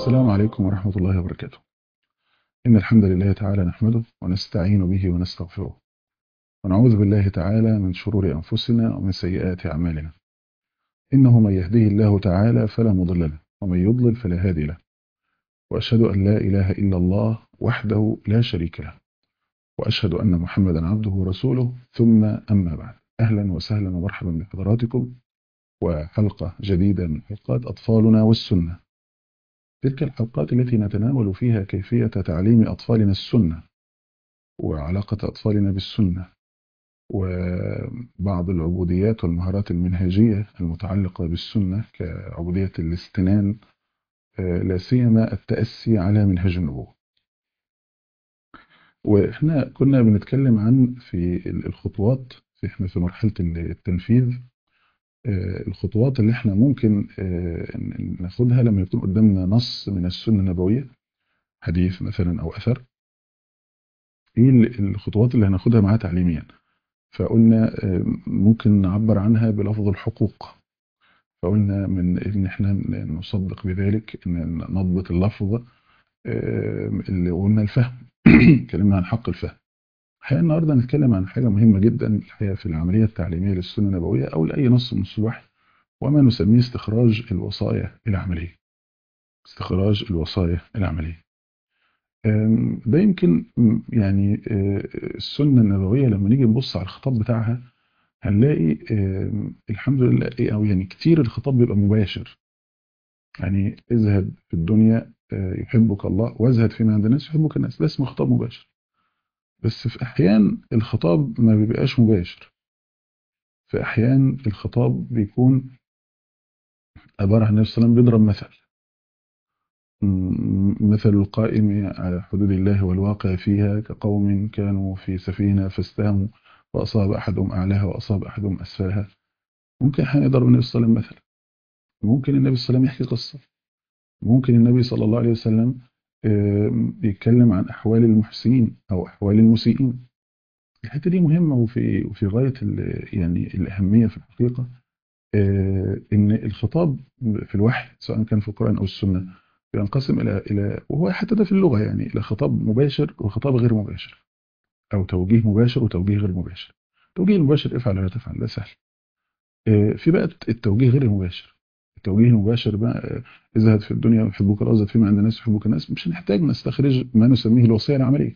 السلام عليكم ورحمة الله وبركاته إن الحمد لله تعالى نحمده ونستعين به ونستغفره ونعوذ بالله تعالى من شرور أنفسنا ومن سيئات أعمالنا إنه من يهديه الله تعالى فلا مضل له ومن يضلل فلا هادي له وأشهد أن لا إله إلا الله وحده لا شريك له وأشهد أن محمدا عبده ورسوله ثم أما بعد أهلا وسهلا ومرحبا بحضراتكم وحلقة جديدة من حلقات أطفالنا والسنة تلك الحلقات التي نتناول فيها كيفية تعليم أطفالنا السنة وعلاقة أطفالنا بالسنة وبعض العبوديات والمهارات المنهجية المتعلقة بالسنة كعبودية الاستنان لا سيما التأسي على منهج النبوة وإحنا كنا بنتكلم عن في الخطوات في إحنا في مرحلة التنفيذ الخطوات اللي احنا ممكن ناخدها لما يكون قدامنا نص من السنة النبوية حديث مثلا أو أثر ايه الخطوات اللي هناخدها معاه تعليميا فقلنا ممكن نعبر عنها بلفظ الحقوق فقلنا من ان احنا نصدق بذلك ان نضبط اللفظ اللي قلنا الفهم اتكلمنا عن حق الفهم الحقيقة النهاردة نتكلم عن حاجة مهمة جدا الحقيقة في العملية التعليمية للسنة النبوية أو لأي نص من نصوص الوحي وما نسميه استخراج الوصايا العملية استخراج الوصايا العملية ده يمكن يعني السنة النبوية لما نيجي نبص على الخطاب بتاعها هنلاقي الحمد لله أو يعني كتير الخطاب بيبقى مباشر يعني اذهب في الدنيا يحبك الله وازهد فيما عند الناس يحبك الناس ده اسمه خطاب مباشر بس في أحيان الخطاب ما بيبقاش مباشر في أحيان الخطاب بيكون عبارة عن النبي صلى الله عليه وسلم بيضرب مثل مثل القائم على حدود الله والواقع فيها كقوم كانوا في سفينة فاستهموا وأصاب أحدهم أعلاها وأصاب أحدهم أسفلها ممكن أحيانا يضرب النبي صلى الله عليه وسلم مثلا ممكن النبي صلى الله عليه وسلم يحكي قصة ممكن النبي صلى الله عليه وسلم بيتكلم عن أحوال المحسنين أو أحوال المسيئين الحتة دي مهمة وفي وفي غاية يعني الأهمية في الحقيقة إن الخطاب في الوحي سواء كان في القرآن أو السنة بينقسم إلى إلى وهو حتى ده في اللغة يعني إلى خطاب مباشر وخطاب غير مباشر أو توجيه مباشر وتوجيه غير مباشر التوجيه المباشر افعل ولا تفعل ده سهل في بقى التوجيه غير المباشر التوجيه المباشر بقى ازهد في الدنيا ويحبوك الله ازهد فيما عند الناس يحبوك الناس مش هنحتاج نستخرج ما نسميه الوصية العملية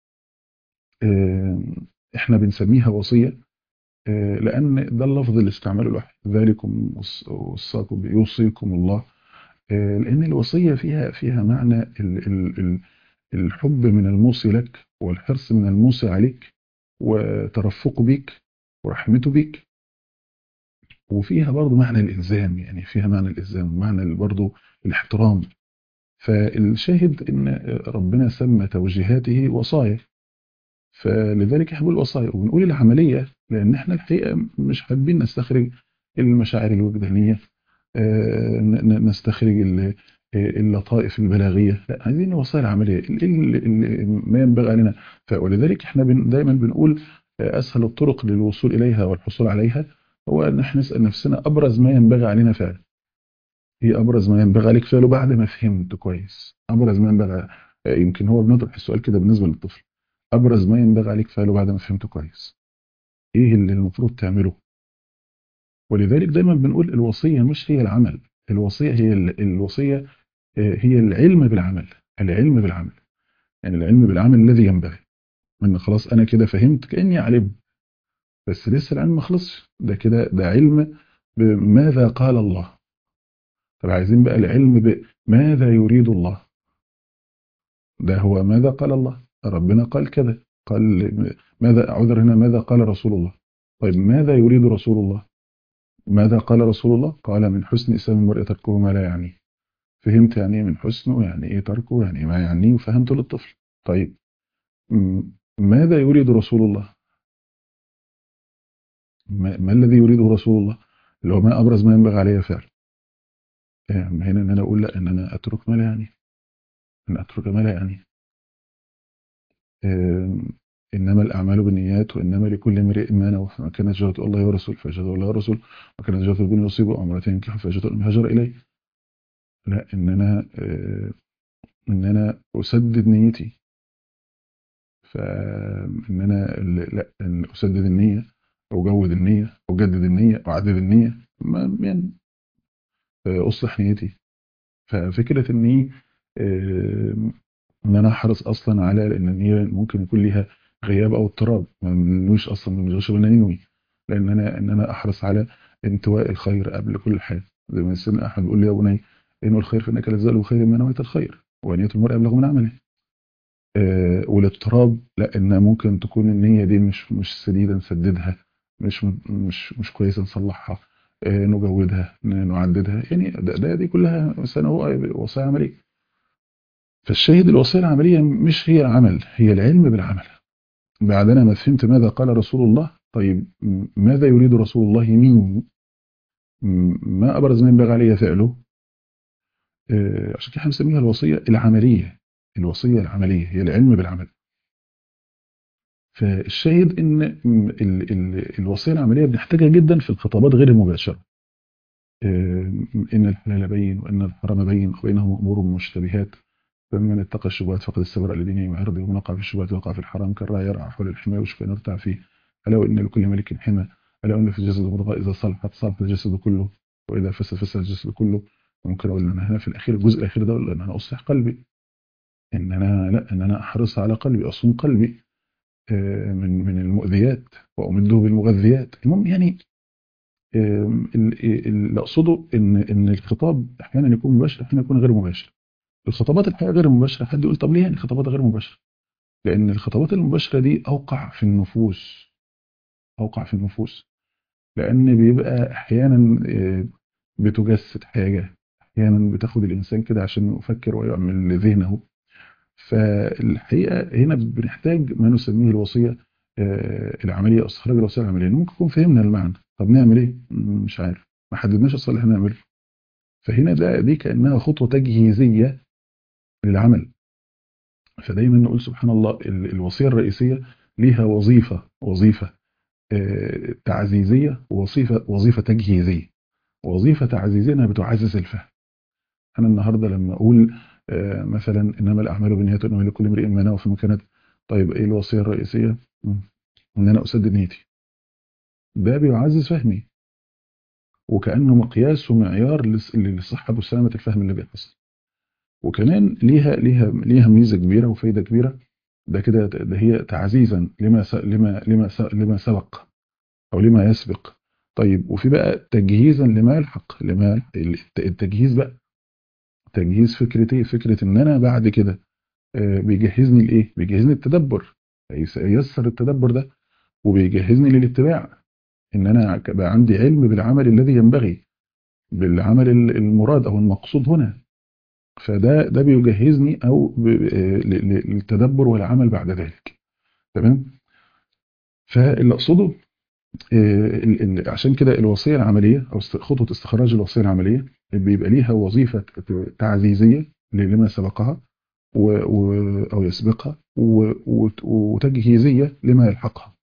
احنا بنسميها وصية لأن ده اللفظ اللي استعمله الواحد ذلكم وصاكم يوصيكم الله لأن الوصية فيها فيها معنى الحب من الموصي لك والحرص من الموصي عليك وترفقه بيك ورحمته بيك وفيها برضو معنى الإلزام يعني فيها معنى الإلزام ومعنى برضو الاحترام فالشاهد إن ربنا سمى توجيهاته وصايا فلذلك يحب الوصايا وبنقول العملية لأن احنا الحقيقة مش حابين نستخرج المشاعر الوجدانية نستخرج اللطائف البلاغية لا عايزين الوصايا العملية ما ينبغي علينا ولذلك احنا دايما بنقول أسهل الطرق للوصول إليها والحصول عليها هو ان احنا نسأل نفسنا ابرز ما ينبغي علينا فعله ايه ابرز ما ينبغي عليك فعله بعد ما فهمت كويس ابرز ما ينبغي يمكن هو بنطرح السؤال كده بالنسبة للطفل ابرز ما ينبغي عليك فعله بعد ما فهمت كويس ايه اللي المفروض تعمله ولذلك دايما بنقول الوصية مش هي العمل الوصية هي الوصية هي العلم بالعمل العلم بالعمل يعني العلم بالعمل الذي ينبغي ان خلاص انا كده فهمت كاني علمت بس لسه العلم ما خلصش ده كده ده علم بماذا قال الله طب عايزين بقى العلم بماذا يريد الله ده هو ماذا قال الله ربنا قال كذا قال ماذا عذر هنا ماذا قال رسول الله طيب ماذا يريد رسول الله ماذا قال رسول الله قال من حسن إسلام المرء تركه ما لا يعنيه فهمت يعني ايه من حسنه يعني ايه تركه يعني ما يعنيه وفهمته للطفل طيب ماذا يريد رسول الله ما, ما الذي يريده رسول الله اللي هو ما أبرز ما ينبغي عليه فعل هنا ان انا اقول لا ان انا اترك ما لا يعني ان اترك ما لا يعني انما الاعمال بالنيات وانما لكل امرئ ما نوى فما كانت هجرته الله ورسول فهجرته الله ورسول وكانت هجرته الدنيا يصيبه امرتين ينكح فهجرته ان هاجر اليه لا ان انا آه، ان انا اسدد نيتي فان انا لا ان اسدد النيه او اجود النيه او اجدد النيه او اعدد النيه ما يعني آه، اصلح نيتي ففكره اني آه، ان انا احرص اصلا على لان النيه ممكن يكون ليها غياب او اضطراب ما منوش اصلا من غير ما ينوي لان انا ان انا احرص على انتواء الخير قبل كل حاجه زي ما سيدنا احمد بيقول لي يا بني انه الخير فانك لا تزال بخير ما نويت الخير ونيه المرء ابلغ من عمله آه، والاضطراب لا ان ممكن تكون النيه دي مش مش سديده نسددها مش مش مش كويسه نصلحها آه، نجودها ن- نعددها يعني ده, ده دي كلها مثلا هو وصايا عمليه فالشاهد الوصيه العمليه مش هي العمل هي العلم بالعمل بعدنا ما فهمت ماذا قال رسول الله طيب م- ماذا يريد رسول الله مني م- ما ابرز ما ينبغي علي فعله آه، عشان كده احنا بنسميها الوصيه العمليه الوصيه العمليه هي العلم بالعمل فالشاهد ان ال ال الوصيه العمليه بنحتاجها جدا في الخطابات غير المباشره آه، ان الحلال بين وان الحرام بين وبينهما امور مشتبهات فمن اتقى الشبهات فقد استبرأ لدينه وعرضه ومن وقع في الشبهات وقع في الحرام كالراعي يرعى حول الحمى ويشفى نرتع فيه الا وان لكل ملك حمى الا وان في الجسد مضغه اذا صلحت صلح الجسد كله واذا فسد فسد الجسد كله ممكن اقول ان انا هنا في الاخير الجزء الاخير ده ان انا اصلح قلبي ان انا لا ان انا احرص على قلبي اصون قلبي آه، من من المؤذيات وامده بالمغذيات المهم يعني آم، ال- ال- اللي اقصده ان ان الخطاب احيانا يكون مباشر احيانا يكون غير مباشر الخطابات الحقيقه غير مباشره حد يقول طب ليه يعني خطابات غير مباشره لان الخطابات المباشره دي اوقع في النفوس اوقع في النفوس لان بيبقى احيانا آه، بتجسد حاجه احيانا بتاخد الانسان كده عشان يفكر ويعمل ذهنه فالحقيقه هنا بنحتاج ما نسميه الوصيه آه، العمليه او استخراج الوصيه العمليه ممكن يكون فهمنا المعنى طب نعمل ايه م- مش عارف ما حددناش اصلا اللي احنا نعمله فهنا ده دي كانها خطوه تجهيزيه للعمل فدايما نقول سبحان الله ال- الوصيه الرئيسيه ليها وظيفه وظيفه آه، تعزيزيه ووظيفه وظيفه تجهيزيه وظيفه تعزيزيه انها بتعزز الفهم انا النهارده لما اقول آه، مثلا انما الاعمال بالنيات وانما لكل امرئ ما نوى في مكانات طيب ايه الوصيه الرئيسيه مم. ان انا اسدد نيتي ده بيعزز فهمي وكانه مقياس ومعيار لص- لصحه وسلامه الفهم اللي بيحصل وكمان ليها ليها ليها ميزه كبيره وفايده كبيره ده كده ده هي تعزيزا لما س- لما لما س- لما سبق او لما يسبق طيب وفي بقى تجهيزا لما يلحق لما الت- التجهيز بقى تجهيز فكرة ايه فكرة ان انا بعد كده آه، بيجهزني لايه بيجهزني التدبر يس- ييسر التدبر ده وبيجهزني للاتباع ان انا ك- بقى عندي علم بالعمل الذي ينبغي بالعمل ال- المراد او المقصود هنا فده ده بيجهزني او ب- آه، ل- ل- للتدبر والعمل بعد ذلك تمام فاللي اقصده آه، ال- ال- عشان كده الوصيه العمليه او است- خطوه استخراج الوصيه العمليه بيبقى ليها وظيفه ت- تعزيزيه لما سبقها و و او يسبقها و وت- وتجهيزيه لما يلحقها.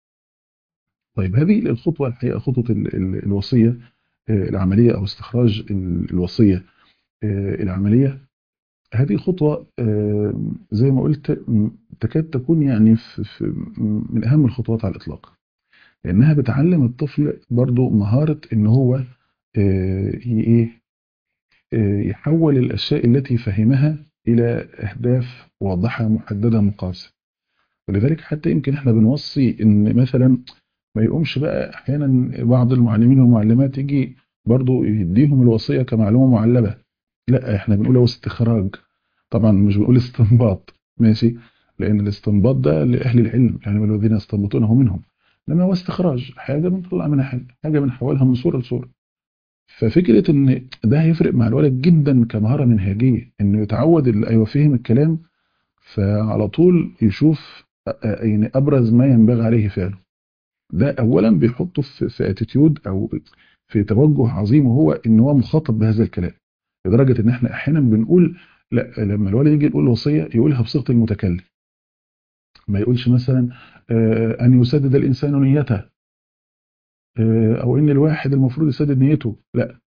طيب هذه الخطوه الحقيقه خطوه ال- ال- الوصيه آه، العمليه او استخراج ال- الوصيه آه، العمليه هذه خطوه آه، زي ما قلت م- تكاد تكون يعني في في من اهم الخطوات على الاطلاق. لانها بتعلم الطفل برضو مهارة ان هو آه، ي- ايه آه، يحول الاشياء التي فهمها الى اهداف واضحة محددة مقاسة ولذلك حتى يمكن احنا بنوصي ان مثلا ما يقومش بقى احيانا بعض المعلمين والمعلمات يجي برضو يديهم الوصية كمعلومة معلبة لا احنا بنقول هو استخراج طبعا مش بنقول استنباط ماشي لان الاستنباط ده لاهل العلم يعني الذين يستنبطونه منهم لما هو استخراج حاجه بنطلع منها حاجه حاجه بنحولها من صوره لصوره ففكره ان ده هيفرق مع الولد جدا كمهاره منهجيه انه يتعود ال- ايوه فهم الكلام فعلى طول يشوف أ- أ- يعني ابرز ما ينبغي عليه فعله ده اولا بيحطه في في اتيتيود او في توجه عظيم وهو ان هو مخاطب بهذا الكلام لدرجه ان احنا احيانا بنقول لا لما الولد يجي يقول وصيه يقولها بصيغه المتكلم ما يقولش مثلا آه، ان يسدد الانسان نيته آه، او ان الواحد المفروض يسدد نيته لا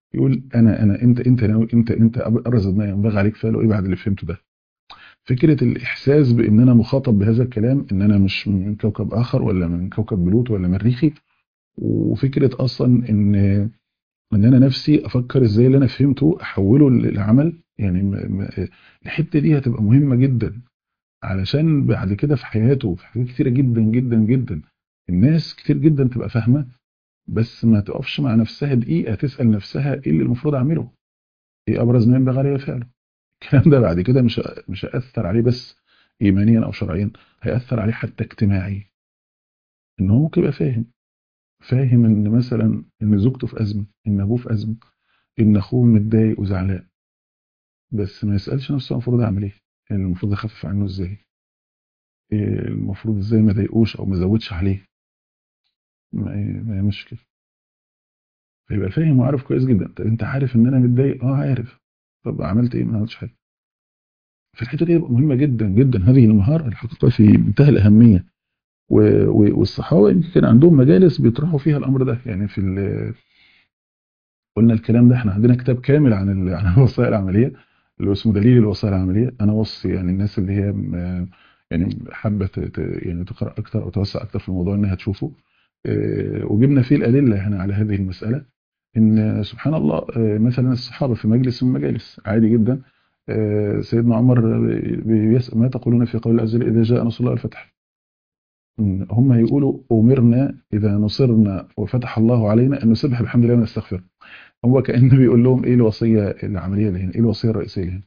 يقول انا انا انت انت ناوي انت انت ابرز ما ينبغي عليك فعله ايه بعد اللي فهمته ده فكره الاحساس بان انا مخاطب بهذا الكلام ان انا مش من كوكب اخر ولا من كوكب بلوت ولا مريخي وفكره اصلا ان ان انا نفسي افكر ازاي اللي انا فهمته احوله للعمل يعني م- م- الحته دي هتبقى مهمه جدا علشان بعد كده في حياته في حاجات كتيره جدا جدا جدا الناس كتير جدا تبقى فاهمه بس ما تقفش مع نفسها دقيقه تسال نفسها ايه اللي المفروض اعمله ايه ابرز ما ينبغي علي فعله الكلام ده بعد كده مش مش هيأثر عليه بس ايمانيا او شرعيا هيأثر عليه حتى اجتماعي ان هو ممكن يبقى فاهم فاهم ان مثلا ان زوجته في ازمه ان ابوه في ازمه ان اخوه متضايق وزعلان بس ما يسالش نفسه المفروض اعمل ايه يعني المفروض اخفف عنه ازاي إيه المفروض ازاي ما اضايقوش او ما ازودش عليه ما ما يعملش كده فيبقى فاهم وعارف كويس جدا طب انت عارف ان انا متضايق اه عارف طب عملت ايه ما عملتش حاجه فالحته دي تبقى مهمه جدا جدا هذه المهاره الحقيقه في منتهى الاهميه و- و- والصحابه يمكن كان عندهم مجالس بيطرحوا فيها الامر ده يعني في ال- قلنا الكلام ده احنا عندنا كتاب كامل عن ال- عن الوصايا العمليه اللي هو اسمه دليل الوصايا العمليه انا وصي يعني الناس اللي هي م- يعني حابه ت- ت- يعني تقرا اكتر او توسع اكتر في الموضوع انها تشوفه آه، وجبنا فيه الادله يعني على هذه المساله ان سبحان الله آه، مثلا الصحابه في مجلس من المجالس عادي جدا آه، سيدنا عمر بيسأل ما تقولون في قول العز اذا جاء نصر الله الفتح إن هم يقولوا أمرنا إذا نصرنا وفتح الله علينا أن نسبح بحمد الله ونستغفر هو كأنه بيقول لهم إيه الوصية العملية اللي هنا إيه الوصية الرئيسية اللي هنا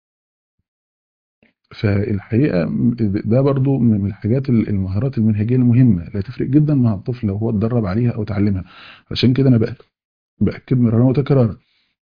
فالحقيقة ده برضو من الحاجات المهارات المنهجية المهمة لا تفرق جدا مع الطفل لو هو اتدرب عليها أو اتعلمها عشان كده أنا بأكد بأكد مرارا وتكرارا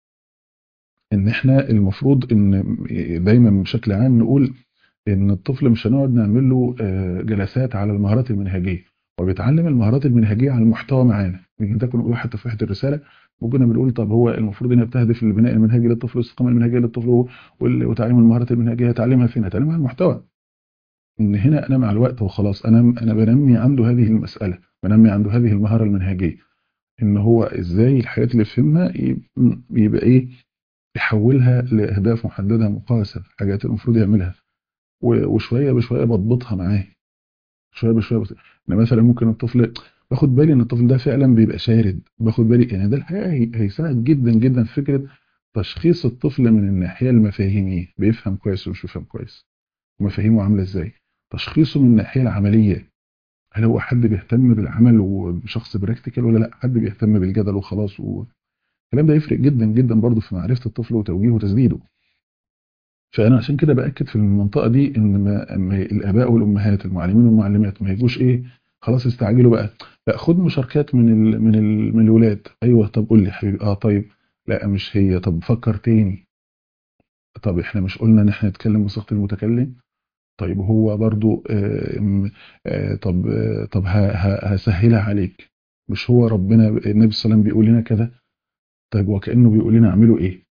إن إحنا المفروض إن دايما بشكل عام نقول ان الطفل مش هنقعد نعمل له آه، جلسات على المهارات المنهجيه وبيتعلم المهارات المنهجيه على المحتوى معانا يمكن ده كنا بنقول حتى في وحده الرساله وكنا بنقول طب هو المفروض انها بتهدف للبناء المنهجي للطفل والاستقامه المنهجيه للطفل وال- وتعليم المهارات المنهجيه هتعلمها فين هتعلمها على المحتوى ان هنا انا مع الوقت وخلاص انا انا بنمي عنده هذه المساله بنمي عنده هذه المهاره المنهجيه ان هو ازاي الحاجات اللي فهمها يب- يبقى ايه يحولها لاهداف محدده مقاسه حاجات المفروض يعملها و- وشويه بشويه بضبطها معاه شويه بشويه بس يعني مثلا ممكن الطفل باخد بالي ان الطفل ده فعلا بيبقى شارد باخد بالي يعني ده الحقيقه هي- هيساعد جدا جدا في فكره تشخيص الطفل من الناحيه المفاهيميه بيفهم كويس ومش بيفهم كويس ومفاهيمه عامله ازاي تشخيصه من الناحيه العمليه هل هو حد بيهتم بالعمل وشخص براكتيكال ولا لا حد بيهتم بالجدل وخلاص والكلام ده يفرق جدا جدا برضه في معرفه الطفل وتوجيهه وتسديده فانا عشان كده باكد في المنطقه دي ان ما ما الاباء والامهات المعلمين والمعلمات ما يجوش ايه خلاص استعجلوا بقى لا خد مشاركات من ال من ال من الولاد ايوه طب قول لي يا حبيبي اه طيب لا مش هي طب فكر تاني طب احنا مش قلنا ان احنا نتكلم بصيغه المتكلم طيب هو برضو آه م- آه طب آه طب ه- ه- هسهلها عليك مش هو ربنا النبي صلى الله عليه وسلم بيقول لنا كذا طيب وكانه بيقول لنا اعملوا ايه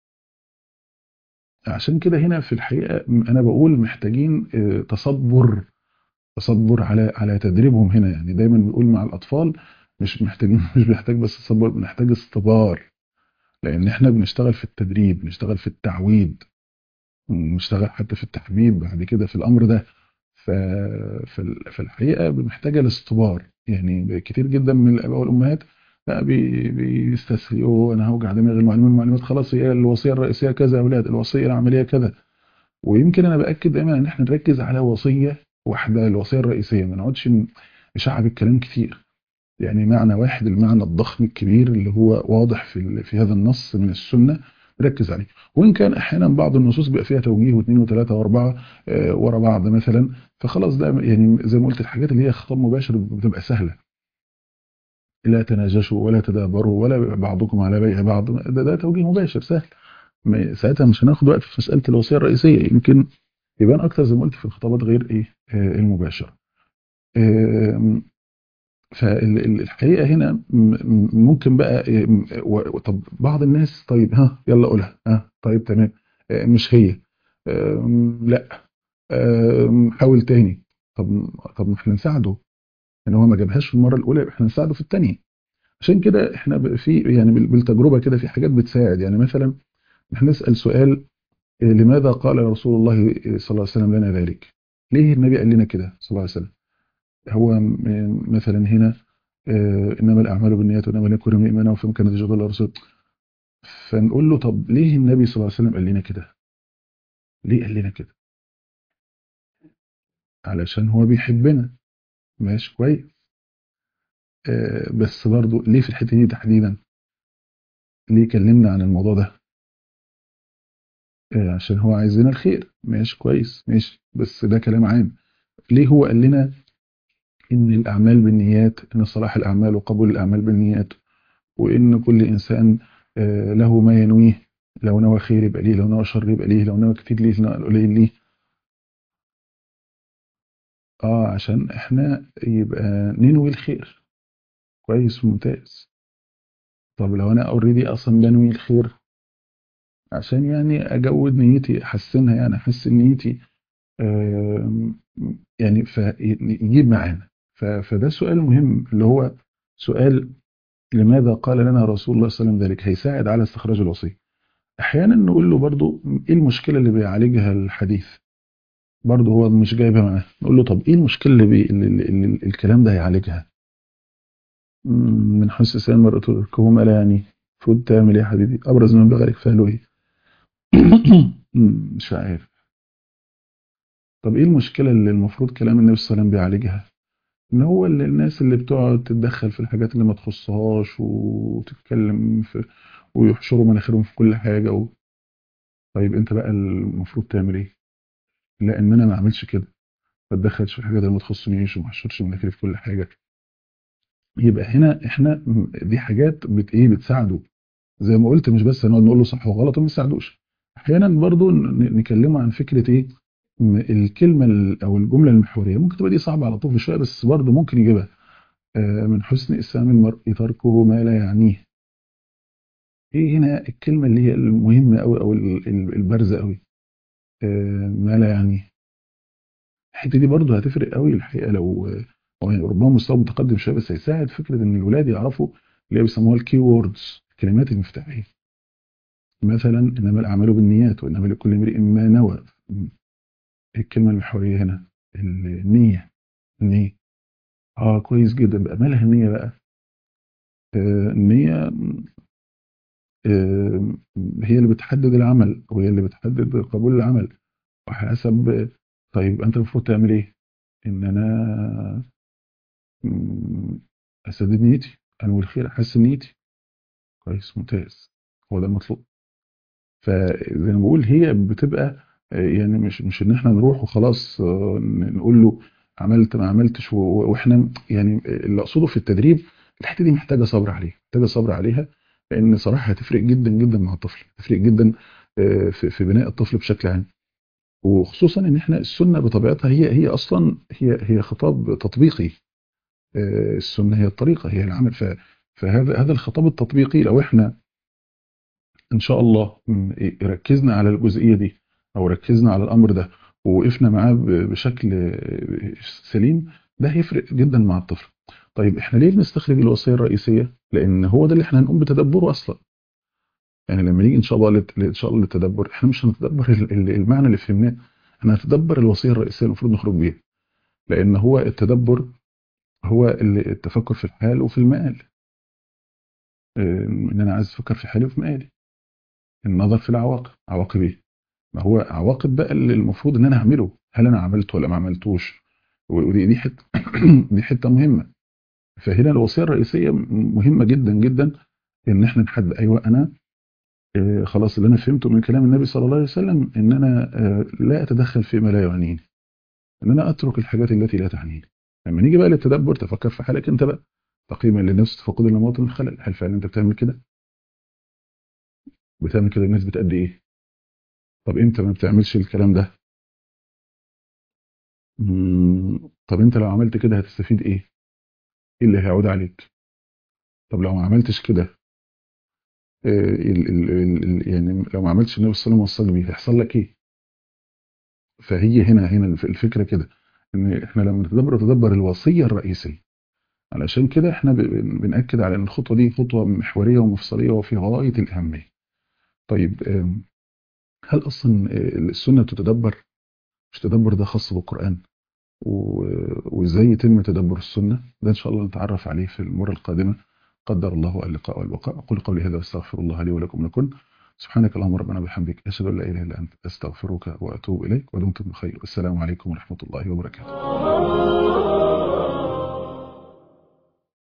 عشان كده هنا في الحقيقه انا بقول محتاجين آه، تصبر تصبر على على تدريبهم هنا يعني دايما بنقول مع الاطفال مش محتاجين مش بنحتاج بس تصبر بنحتاج استبار لان احنا بنشتغل في التدريب بنشتغل في التعويد بنشتغل حتى في التحبيب بعد كده في الامر ده ف... في في الحقيقه محتاجه الاستبار يعني كتير جدا من الاباء والامهات لا بي... بيستسهلوا انا هوجع دماغ المعلمين والمعلمات خلاص هي الوصيه الرئيسيه كذا يا اولاد الوصيه العمليه كذا ويمكن انا باكد دايما ان احنا نركز على وصيه واحده الوصيه الرئيسيه ما نقعدش ن- نشعب الكلام كتير يعني معنى واحد المعنى الضخم الكبير اللي هو واضح في ال- في هذا النص من السنه نركز عليه وان كان احيانا بعض النصوص بيبقى فيها توجيه واثنين وثلاثه واربعه آه، ورا بعض مثلا فخلاص ده يعني زي ما قلت الحاجات اللي هي خطاب مباشر بتبقى سهله لا تناجشوا ولا تدابروا ولا بعضكم على بيع بعض ده, ده توجيه مباشر سهل ما- ساعتها مش هناخد وقت في مساله الوصيه الرئيسيه يمكن يبان اكتر زي ما قلت في الخطابات غير ايه آه، المباشره آم، فالحقيقه هنا م- م- ممكن بقى آم، و- طب بعض الناس طيب ها يلا قولها ها طيب تمام آه، مش هي آم، لا آم، حاول تاني طب طب ما احنا نساعده ان هو ما جابهاش في المره الاولى يبقى احنا نساعده في الثانيه عشان كده احنا ب- في يعني بال- بالتجربه كده في حاجات بتساعد يعني مثلا احنا نسال سؤال آه، لماذا قال رسول الله صلى الله عليه وسلم لنا ذلك ليه النبي قال لنا كده صلى الله عليه وسلم هو م- مثلا هنا آه، انما الاعمال بالنيات وانما لكل امرئ ما نوى فمن كانت هجرته الى الرسول فنقول له طب ليه النبي صلى الله عليه وسلم قال لنا كده ليه قال لنا كده علشان هو بيحبنا ماشي كويس آه، بس برضو ليه في الحته دي تحديدا ليه كلمنا عن الموضوع ده آه، عشان هو عايز لنا الخير ماشي كويس ماشي بس ده كلام عام ليه هو قال لنا ان الاعمال بالنيات ان صلاح الاعمال وقبول الاعمال بالنيات وان كل انسان آه، له ما ينويه لو نوى خير يبقى ليه لو نوى شر يبقى ليه لو نوى كتير ليه لو نوى قليل ليه اه عشان احنا يبقى ننوي الخير كويس ممتاز طب لو انا اوريدي اصلا بنوي الخير عشان يعني اجود نيتي احسنها يعني احسن نيتي آم، يعني فيجيب معانا ف- فده سؤال مهم اللي هو سؤال لماذا قال لنا رسول الله صلى الله عليه وسلم ذلك هيساعد على استخراج الوصية احيانا نقول له برضو ايه المشكلة اللي بيعالجها الحديث برضو هو مش جايبها معاه نقول له طب ايه المشكلة اللي, بي... اللي, اللي اللي الكلام ده هيعالجها مم، من حسن سان مرأة تركهما لا يعني فوت تعمل ايه يا حبيبي ابرز من بغلك فقالوا ايه مم، مش عارف طب ايه المشكلة اللي المفروض كلام النبي صلى الله عليه وسلم بيعالجها ان هو اللي الناس اللي بتقعد تتدخل في الحاجات اللي ما تخصهاش وتتكلم في ويحشروا مناخيرهم في كل حاجة و... طيب انت بقى المفروض تعمل ايه لا ان انا ما اعملش كده ما اتدخلش في الحاجات اللي ما تخصنيش وما احشرش مناخيري في كل حاجة يبقى هنا احنا م- دي حاجات بت ايه بتساعده زي ما قلت مش بس هنقعد نقول له صح وغلط وما يساعدوش احيانا برضو ن- نكلمه عن فكرة ايه م- الكلمة ال- او الجملة المحورية ممكن تبقى دي صعبة على طفل شوية بس برضو ممكن يجيبها آه، من حسن إسلام المرء تركه ما لا يعنيه ايه هنا الكلمة اللي هي المهمة أوي أو ال- ال- البارزة أوي آه، ما لا يعنيه الحتة دي برضو هتفرق أوي الحقيقة لو هو يعني ربما مستوى متقدم شوية بس هيساعد فكرة إن الولاد يعرفوا اللي هي بيسموها الكي ووردز الكلمات المفتاحية مثلا إنما الأعمال بالنيات وإنما لكل امرئ ما نوى م، إيه الكلمة المحورية هنا النية النية اه كويس جدا بقى مالها النية بقى آه، النية آه، هي اللي بتحدد العمل وهي اللي بتحدد قبول العمل وحسب طيب انت المفروض تعمل ايه ان انا مم، اسدد نيتي انوي الخير احسن نيتي كويس ممتاز هو ده المطلوب فزي ما بقول هي بتبقى آه، يعني مش مش ان احنا نروح وخلاص آه، ن- نقول له عملت ما عملتش و- و- واحنا يعني اللي اقصده في التدريب الحته دي محتاجه صبر عليها محتاجه صبر عليها لان صراحه هتفرق جدا جدا مع الطفل هتفرق جدا آه، في في بناء الطفل بشكل عام وخصوصا ان احنا السنه بطبيعتها هي هي اصلا هي هي خطاب تطبيقي آه، السنه هي الطريقه هي العمل ف فهذا هذا الخطاب التطبيقي لو احنا ان شاء الله م، إيه، ركزنا على الجزئيه دي او ركزنا على الامر ده ووقفنا معاه ب- بشكل آه، سليم ده هيفرق جدا مع الطفل طيب احنا ليه بنستخرج الوصيه الرئيسيه لان هو ده اللي احنا هنقوم بتدبره اصلا يعني لما نيجي ان شاء الله لت- ان شاء الله للتدبر احنا مش هنتدبر ال- ال- المعنى اللي فهمناه احنا هنتدبر الوصيه الرئيسيه اللي المفروض نخرج بيها لان هو التدبر هو اللي التفكر في الحال وفي المآل آه، ان انا عايز افكر في حالي وفي مآلي النظر في العواقب عواقب ايه ما هو عواقب بقى اللي المفروض ان انا اعمله هل انا عملته ولا ما عملتوش ودي دي حته دي حته مهمه فهنا الوصيه الرئيسيه م- مهمه جدا جدا ان احنا نحدد ايوه انا آه، خلاص اللي انا فهمته من كلام النبي صلى الله عليه وسلم ان انا آه، لا اتدخل فيما لا يعنيني ان انا اترك الحاجات التي لا تعنيني لما نيجي بقى للتدبر تفكر في حالك انت بقى تقييما للنفس تفقد لمواطن الخلل هل فعلا انت بتعمل كده بتعمل كده بنسبه قد ايه طب امتى ما بتعملش الكلام ده مم، طب انت لو عملت كده هتستفيد ايه ايه اللي هيعود عليك طب لو ما عملتش كده آه، ال ال ال ال- يعني لو ما عملتش النبي صلى الله عليه وسلم وصاك بيه هيحصل لك ايه فهي هنا هنا الف- الفكره كده ان احنا لما نتدبر نتدبر الوصيه الرئيسيه علشان كده احنا ب- بنأكد على ان الخطوة دي خطوة محورية ومفصلية وفي غاية الأهمية طيب آم، هل أصلا آه، السنة بتتدبر مش تدبر ده خاص بالقرآن و- وازاي يتم تدبر السنة ده ان شاء الله نتعرف عليه في المرة القادمة قدر الله اللقاء والبقاء أقول قولي هذا واستغفر الله لي ولكم لكم سبحانك اللهم ربنا وبحمدك أشهد أن لا إله إلا أنت أستغفرك وأتوب إليك ودمتم بخير والسلام عليكم ورحمة الله وبركاته